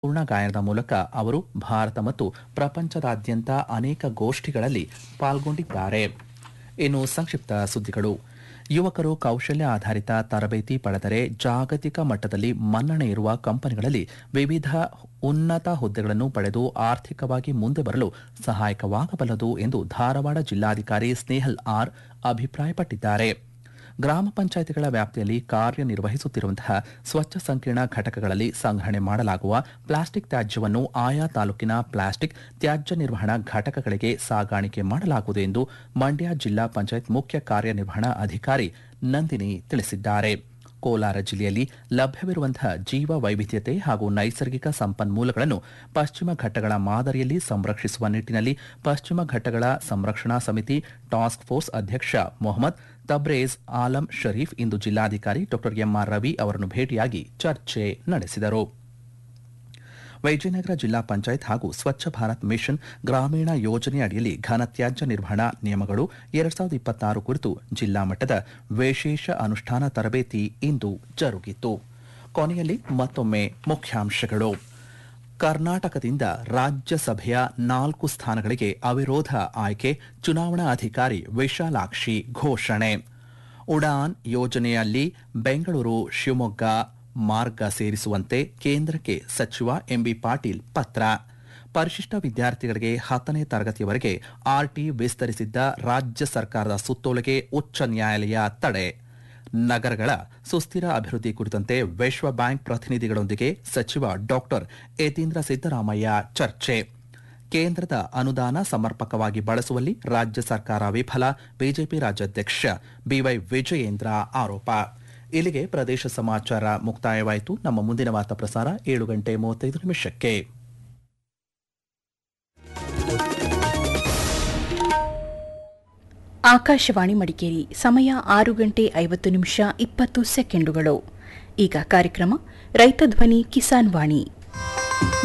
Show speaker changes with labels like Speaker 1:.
Speaker 1: ಪೂರ್ಣ ಗಾಯನದ ಮೂಲಕ ಅವರು ಭಾರತ ಮತ್ತು ಪ್ರಪಂಚದಾದ್ಯಂತ ಅನೇಕ ಗೋಷ್ಠಿಗಳಲ್ಲಿ ಪಾಲ್ಗೊಂಡಿದ್ದಾರೆ ಇನ್ನು ಸಂಕ್ಷಿಪ್ತ ಸುದ್ದಿಗಳು ಯುವಕರು ಕೌಶಲ್ಯ ಆಧಾರಿತ ತರಬೇತಿ ಪಡೆದರೆ ಜಾಗತಿಕ ಮಟ್ಟದಲ್ಲಿ ಮನ್ನಣೆ ಇರುವ ಕಂಪನಿಗಳಲ್ಲಿ ವಿವಿಧ ಉನ್ನತ ಹುದ್ದೆಗಳನ್ನು ಪಡೆದು ಆರ್ಥಿಕವಾಗಿ ಮುಂದೆ ಬರಲು ಸಹಾಯಕವಾಗಬಲ್ಲದು ಎಂದು ಧಾರವಾಡ ಜಿಲ್ಲಾಧಿಕಾರಿ ಸ್ನೇಹಲ್ ಆರ್ ಅಭಿಪ್ರಾಯಪಟ್ಟಿದ್ದಾರೆ ಗ್ರಾಮ ಪಂಚಾಯಿತಿಗಳ ವ್ಯಾಪ್ತಿಯಲ್ಲಿ ಕಾರ್ಯನಿರ್ವಹಿಸುತ್ತಿರುವಂತಹ ಸ್ವಚ್ಛ ಸಂಕೀರ್ಣ ಘಟಕಗಳಲ್ಲಿ ಸಂಗ್ರಹಣೆ ಮಾಡಲಾಗುವ ಪ್ಲಾಸ್ಟಿಕ್ ತ್ಯಾಜ್ಯವನ್ನು ಆಯಾ ತಾಲೂಕಿನ ಪ್ಲಾಸ್ಟಿಕ್ ತ್ಯಾಜ್ಯ ನಿರ್ವಹಣಾ ಘಟಕಗಳಿಗೆ ಸಾಗಾಣಿಕೆ ಮಾಡಲಾಗುವುದು ಎಂದು ಮಂಡ್ಯ ಜಿಲ್ಲಾ ಪಂಚಾಯತ್ ಮುಖ್ಯ ಕಾರ್ಯನಿರ್ವಹಣಾ ಅಧಿಕಾರಿ ನಂದಿನಿ ತಿಳಿಸಿದ್ದಾರೆ ಕೋಲಾರ ಜಿಲ್ಲೆಯಲ್ಲಿ ಲಭ್ಯವಿರುವಂತಹ ಜೀವ ವೈವಿಧ್ಯತೆ ಹಾಗೂ ನೈಸರ್ಗಿಕ ಸಂಪನ್ಮೂಲಗಳನ್ನು ಪಶ್ಚಿಮ ಘಟ್ಟಗಳ ಮಾದರಿಯಲ್ಲಿ ಸಂರಕ್ಷಿಸುವ ನಿಟ್ಟಿನಲ್ಲಿ ಪಶ್ಚಿಮ ಘಟ್ಟಗಳ ಸಂರಕ್ಷಣಾ ಸಮಿತಿ ಟಾಸ್ಕ್ ಫೋರ್ಸ್ ಅಧ್ಯಕ್ಷ ಮೊಹಮ್ಮದ್ ತಬ್ರೇಜ್ ಆಲಂ ಶರೀಫ್ ಇಂದು ಜಿಲ್ಲಾಧಿಕಾರಿ ಡಾ ಎಂಆರ್ ರವಿ ಅವರನ್ನು ಭೇಟಿಯಾಗಿ ಚರ್ಚೆ ನಡೆಸಿದರು ವಿಜಯನಗರ ಜಿಲ್ಲಾ ಪಂಚಾಯತ್ ಹಾಗೂ ಸ್ವಚ್ಛ ಭಾರತ್ ಮಿಷನ್ ಗ್ರಾಮೀಣ ಯೋಜನೆ ಅಡಿಯಲ್ಲಿ ಘನತ್ಯಾಜ್ಯ ನಿರ್ವಹಣಾ ನಿಯಮಗಳು ಎರಡ್ ಸಾವಿರದ ಇಪ್ಪತ್ತಾರು ಕುರಿತು ಜಿಲ್ಲಾ ಮಟ್ಟದ ವಿಶೇಷ ಅನುಷ್ಠಾನ ತರಬೇತಿ ಇಂದು ಜರುಗಿತು ಕೊನೆಯಲ್ಲಿ ಮತ್ತೊಮ್ಮೆ ಮುಖ್ಯಾಂಶಗಳು ಕರ್ನಾಟಕದಿಂದ ರಾಜ್ಯಸಭೆಯ ನಾಲ್ಕು ಸ್ಥಾನಗಳಿಗೆ ಅವಿರೋಧ ಆಯ್ಕೆ ಚುನಾವಣಾ ಅಧಿಕಾರಿ ವಿಶಾಲಾಕ್ಷಿ ಘೋಷಣೆ ಉಡಾನ್ ಯೋಜನೆಯಲ್ಲಿ ಬೆಂಗಳೂರು ಶಿವಮೊಗ್ಗ ಮಾರ್ಗ ಸೇರಿಸುವಂತೆ ಕೇಂದ್ರಕ್ಕೆ ಸಚಿವ ಎಂಬಿ ಪಾಟೀಲ್ ಪತ್ರ ಪರಿಶಿಷ್ಟ ವಿದ್ಯಾರ್ಥಿಗಳಿಗೆ ಹತ್ತನೇ ತರಗತಿಯವರೆಗೆ ಆರ್ಟಿ ವಿಸ್ತರಿಸಿದ್ದ ರಾಜ್ಯ ಸರ್ಕಾರದ ಸುತ್ತೋಲೆಗೆ ಉಚ್ಚ ನ್ಯಾಯಾಲಯ ತಡೆ ನಗರಗಳ ಸುಸ್ಥಿರ ಅಭಿವೃದ್ಧಿ ಕುರಿತಂತೆ ವಿಶ್ವ ಬ್ಯಾಂಕ್ ಪ್ರತಿನಿಧಿಗಳೊಂದಿಗೆ ಸಚಿವ ಡಾಕ್ಟರ್ ಯತೀಂದ್ರ ಸಿದ್ದರಾಮಯ್ಯ ಚರ್ಚೆ ಕೇಂದ್ರದ ಅನುದಾನ ಸಮರ್ಪಕವಾಗಿ ಬಳಸುವಲ್ಲಿ ರಾಜ್ಯ ಸರ್ಕಾರ ವಿಫಲ ಬಿಜೆಪಿ ರಾಜ್ಯಾಧ್ಯಕ್ಷ ಬಿವೈ ವಿಜಯೇಂದ್ರ ಆರೋಪ ಇಲ್ಲಿಗೆ ಪ್ರದೇಶ ಸಮಾಚಾರ ಮುಕ್ತಾಯವಾಯಿತು ನಮ್ಮ ಮುಂದಿನ ವಾರ್ತಾ ಪ್ರಸಾರ ಏಳು ಗಂಟೆ ಮೂವತ್ತೈದು ನಿಮಿಷಕ್ಕೆ
Speaker 2: ಆಕಾಶವಾಣಿ ಮಡಿಕೇರಿ ಸಮಯ ಆರು ಗಂಟೆ ಐವತ್ತು ನಿಮಿಷ ಇಪ್ಪತ್ತು ಸೆಕೆಂಡುಗಳು ಈಗ ಕಾರ್ಯಕ್ರಮ ರೈತ ಧ್ವನಿ ಕಿಸಾನ್ ವಾಣಿ